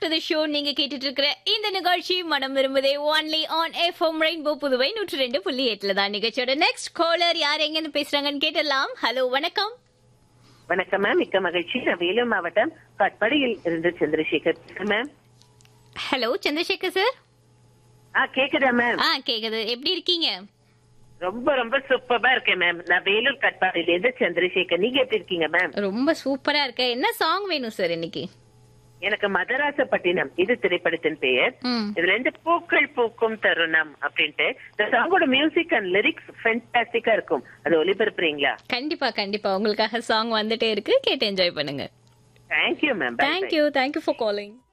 to the show நீங்க கேட்டுட்டு இருக்கிற இந்த நிகழ்ச்சி மனம் விரும்புதே only on F M rainbow Puduvai நூற்றி ரெண்டு புள்ளி எட்டுல தான் நிகழ்ச்சியோட நெக்ஸ்ட் காலர் யார் எங்க இருந்து பேசுறாங்கன்னு கேட்டலாம் ஹலோ வணக்கம் வணக்கம் மேம் மிக்க மகிழ்ச்சி நான் வேலூர் மாவட்டம் கட்படியில் இருந்து சந்திரசேகர் பேசுறேன் மேம் ஹலோ சந்திரசேகர் சார் ஆ கேக்குதா மேம் ஆ கேக்குது எப்படி இருக்கீங்க ரொம்ப ரொம்ப சூப்பரா இருக்கேன் மேம் நான் வேலூர் கட்பாடியில இருந்து சந்திரசேகர் நீங்க எப்படி இருக்கீங்க மேம் ரொம்ப சூப்பரா இருக்க என்ன சாங் வேணும் சார் இன்னைக்கு எனக்கு மதராசப்பட்டினம் இது திரைப்படத்தின் பெயர் ம் இதுல இருந்து பூக்கள் பூக்கும் தருணம் அப்படின்ட்டு இந்த சாங்கோட மியூசிக் அண்ட் லிரிக்ஸ் ஃபென்டாஸ்டிக்கா இருக்கும் அது ஒளிபரப்புறீங்களா கண்டிப்பா கண்டிப்பா உங்களுக்காக சாங் வந்துட்டே இருக்கு கேட்டு என்ஜாய் பண்ணுங்க thank you ma'am thank you thank you for calling